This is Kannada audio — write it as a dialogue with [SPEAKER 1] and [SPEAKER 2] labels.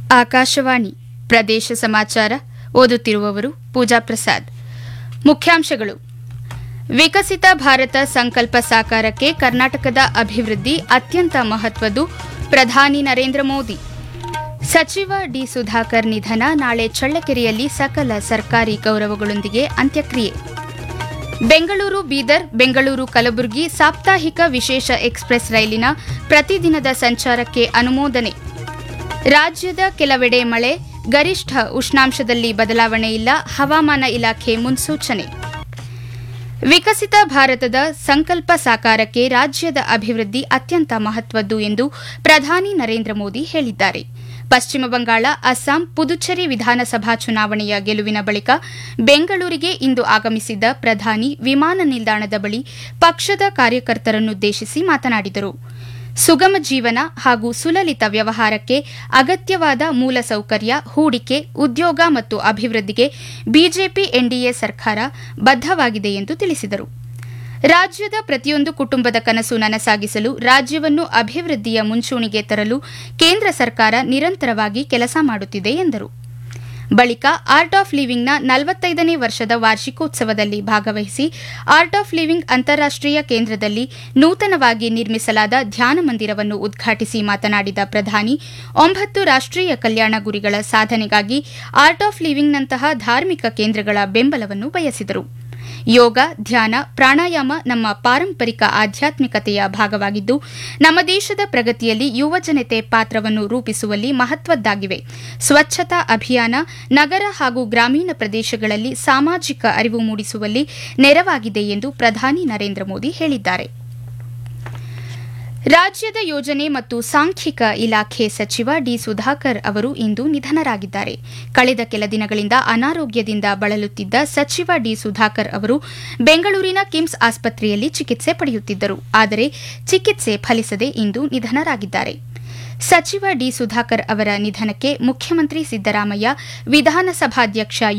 [SPEAKER 1] ಆಕಾಶವಾಣಿ ಪ್ರದೇಶ ಸಮಾಚಾರ ಓದುತ್ತಿರುವವರು ಪೂಜಾ ಪ್ರಸಾದ್ ಮುಖ್ಯಾಂಶಗಳು ವಿಕಸಿತ ಭಾರತ ಸಂಕಲ್ಪ ಸಾಕಾರಕ್ಕೆ ಕರ್ನಾಟಕದ ಅಭಿವೃದ್ಧಿ ಅತ್ಯಂತ ಮಹತ್ವದ್ದು ಪ್ರಧಾನಿ ನರೇಂದ್ರ ಮೋದಿ ಸಚಿವ ಡಿ ಸುಧಾಕರ್ ನಿಧನ ನಾಳೆ ಚಳ್ಳಕೆರೆಯಲ್ಲಿ ಸಕಲ ಸರ್ಕಾರಿ ಗೌರವಗಳೊಂದಿಗೆ ಅಂತ್ಯಕ್ರಿಯೆ ಬೆಂಗಳೂರು ಬೀದರ್ ಬೆಂಗಳೂರು ಕಲಬುರಗಿ ಸಾಪ್ತಾಹಿಕ ವಿಶೇಷ ಎಕ್ಸ್ಪ್ರೆಸ್ ರೈಲಿನ ಪ್ರತಿದಿನದ ಸಂಚಾರಕ್ಕೆ ಅನುಮೋದನೆ ರಾಜ್ಯದ ಕೆಲವೆಡೆ ಮಳೆ ಗರಿಷ್ಠ ಉಷ್ಣಾಂಶದಲ್ಲಿ ಬದಲಾವಣೆ ಇಲ್ಲ ಹವಾಮಾನ ಇಲಾಖೆ ಮುನ್ಸೂಚನೆ ವಿಕಸಿತ ಭಾರತದ ಸಂಕಲ್ಪ ಸಾಕಾರಕ್ಕೆ ರಾಜ್ಯದ ಅಭಿವೃದ್ಧಿ ಅತ್ಯಂತ ಮಹತ್ವದ್ದು ಎಂದು ಪ್ರಧಾನಿ ನರೇಂದ್ರ ಮೋದಿ ಹೇಳಿದ್ದಾರೆ ಪಶ್ಚಿಮ ಬಂಗಾಳ ಅಸ್ಸಾಂ ಪುದುಚೇರಿ ವಿಧಾನಸಭಾ ಚುನಾವಣೆಯ ಗೆಲುವಿನ ಬಳಿಕ ಬೆಂಗಳೂರಿಗೆ ಇಂದು ಆಗಮಿಸಿದ್ದ ಪ್ರಧಾನಿ ವಿಮಾನ ನಿಲ್ದಾಣದ ಬಳಿ ಪಕ್ಷದ ಕಾರ್ಯಕರ್ತರನ್ನುದ್ದೇಶಿಸಿ ಮಾತನಾಡಿದರು ಸುಗಮ ಜೀವನ ಹಾಗೂ ಸುಲಲಿತ ವ್ಯವಹಾರಕ್ಕೆ ಅಗತ್ಯವಾದ ಮೂಲಸೌಕರ್ಯ ಹೂಡಿಕೆ ಉದ್ಯೋಗ ಮತ್ತು ಅಭಿವೃದ್ಧಿಗೆ ಬಿಜೆಪಿ ಎನ್ಡಿಎ ಸರ್ಕಾರ ಬದ್ದವಾಗಿದೆ ಎಂದು ತಿಳಿಸಿದರು ರಾಜ್ಯದ ಪ್ರತಿಯೊಂದು ಕುಟುಂಬದ ಕನಸು ನನಸಾಗಿಸಲು ರಾಜ್ಯವನ್ನು ಅಭಿವೃದ್ಧಿಯ ಮುಂಚೂಣಿಗೆ ತರಲು ಕೇಂದ್ರ ಸರ್ಕಾರ ನಿರಂತರವಾಗಿ ಕೆಲಸ ಮಾಡುತ್ತಿದೆ ಎಂದರು ಬಳಿಕ ಆರ್ಟ್ ಆಫ್ ಲಿವಿಂಗ್ನ ನಲವತ್ತೈದನೇ ವರ್ಷದ ವಾರ್ಷಿಕೋತ್ಸವದಲ್ಲಿ ಭಾಗವಹಿಸಿ ಆರ್ಟ್ ಆಫ್ ಲಿವಿಂಗ್ ಅಂತಾರಾಷ್ಟೀಯ ಕೇಂದ್ರದಲ್ಲಿ ನೂತನವಾಗಿ ನಿರ್ಮಿಸಲಾದ ಧ್ಯಾನ ಮಂದಿರವನ್ನು ಉದ್ಘಾಟಿಸಿ ಮಾತನಾಡಿದ ಪ್ರಧಾನಿ ಒಂಬತ್ತು ರಾಷ್ಟೀಯ ಕಲ್ಯಾಣ ಗುರಿಗಳ ಸಾಧನೆಗಾಗಿ ಆರ್ಟ್ ಆಫ್ ಲಿವಿಂಗ್ನಂತಹ ಧಾರ್ಮಿಕ ಕೇಂದ್ರಗಳ ಬೆಂಬಲವನ್ನು ಬಯಸಿದರು ಯೋಗ ಧ್ಯಾನ ಪ್ರಾಣಾಯಾಮ ನಮ್ಮ ಪಾರಂಪರಿಕ ಆಧ್ಯಾತ್ಮಿಕತೆಯ ಭಾಗವಾಗಿದ್ದು ನಮ್ಮ ದೇಶದ ಪ್ರಗತಿಯಲ್ಲಿ ಯುವಜನತೆ ಪಾತ್ರವನ್ನು ರೂಪಿಸುವಲ್ಲಿ ಮಹತ್ವದ್ದಾಗಿವೆ ಸ್ವಚ್ಛತಾ ಅಭಿಯಾನ ನಗರ ಹಾಗೂ ಗ್ರಾಮೀಣ ಪ್ರದೇಶಗಳಲ್ಲಿ ಸಾಮಾಜಿಕ ಅರಿವು ಮೂಡಿಸುವಲ್ಲಿ ನೆರವಾಗಿದೆ ಎಂದು ಪ್ರಧಾನಿ ನರೇಂದ್ರ ಮೋದಿ ಹೇಳಿದ್ದಾರೆ ರಾಜ್ಯದ ಯೋಜನೆ ಮತ್ತು ಸಾಂಖ್ಯಿಕ ಇಲಾಖೆ ಸಚಿವ ಡಿ ಸುಧಾಕರ್ ಅವರು ಇಂದು ನಿಧನರಾಗಿದ್ದಾರೆ ಕಳೆದ ಕೆಲ ದಿನಗಳಿಂದ ಅನಾರೋಗ್ಯದಿಂದ ಬಳಲುತ್ತಿದ್ದ ಸಚಿವ ಡಿ ಸುಧಾಕರ್ ಅವರು ಬೆಂಗಳೂರಿನ ಕಿಮ್ಸ್ ಆಸ್ಪತ್ರೆಯಲ್ಲಿ ಚಿಕಿತ್ಸೆ ಪಡೆಯುತ್ತಿದ್ದರು ಆದರೆ ಚಿಕಿತ್ಸೆ ಫಲಿಸದೆ ಇಂದು ನಿಧನರಾಗಿದ್ದಾರೆ ಸಚಿವ ಡಿ ಸುಧಾಕರ್ ಅವರ ನಿಧನಕ್ಕೆ ಮುಖ್ಯಮಂತ್ರಿ ಸಿದ್ದರಾಮಯ್ಯ ವಿಧಾನಸಭಾಧ್ಯಕ್ಷ